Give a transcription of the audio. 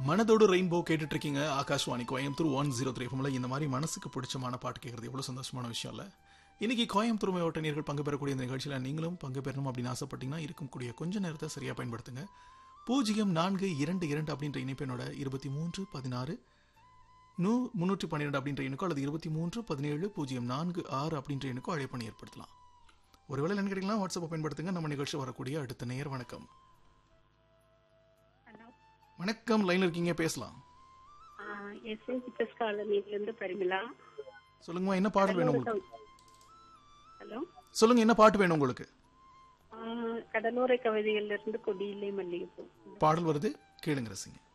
மனதோடு ரெயின்போ கேட்டுட்டு இருக்கீங்க Akashvani Coimbatore one zero three ஃபம்ல இந்த மாதிரி மனசுக்கு பிடிச்சமான பாட்டு கேட்கறது எவ்வளவு சந்தோஷமான விஷயம் இல்ல இன்னைக்கு கோயம்புத்தூர் மாவட்ட நேர்கள் பங்கு பெறக்கூடிய இந்த நிகழ்ச்சியில நீங்களும் பங்கு பெறணும் அப்படின்னு ஆசைப்பட்டீங்கன்னா இருக்கக்கூடிய கொஞ்ச நேரத்தை சரியா பயன்படுத்துங்க பூஜ்ஜியம் நான்கு இரண்டு இரண்டு அப்படின்ற இணைப்பினோட இருபத்தி மூன்று பதினாறு நூ முன்னூற்றி பன்னிரெண்டு அப்படின்ற எண்ணுக்கோ அல்லது இருபத்தி மூன்று பதினேழு பூஜ்ஜியம் நான்கு ஆறு அப்படின்ற எண்ணுக்கோ அழைப்பணி ஏற்படுத்தலாம் ஒருவேளை என்ன கேட்டீங்கன்னா வாட்ஸ்அப்பை பயன்படுத்துங்க நம்ம நிகழ்ச்சி வரக்கூடிய அடுத்த நேர் வணக்கம் ஹலோ வணக்கம் லைன்ல இருக்கீங்க பேசலாம் எஸ்ஏ சித்தஸ் காலனிலேருந்து பரிமலா சொல்லுங்கம்மா என்ன பாடல் வேணும் உங்களுக்கு ஹலோ சொல்லுங்க என்ன பாட்டு வேணும் உங்களுக்கு கடலோர கவிதைகள்ல இருந்து கொடியிலே மல்லிகைப்பூ பாடல் வருது கேளுங்க ரசிங்க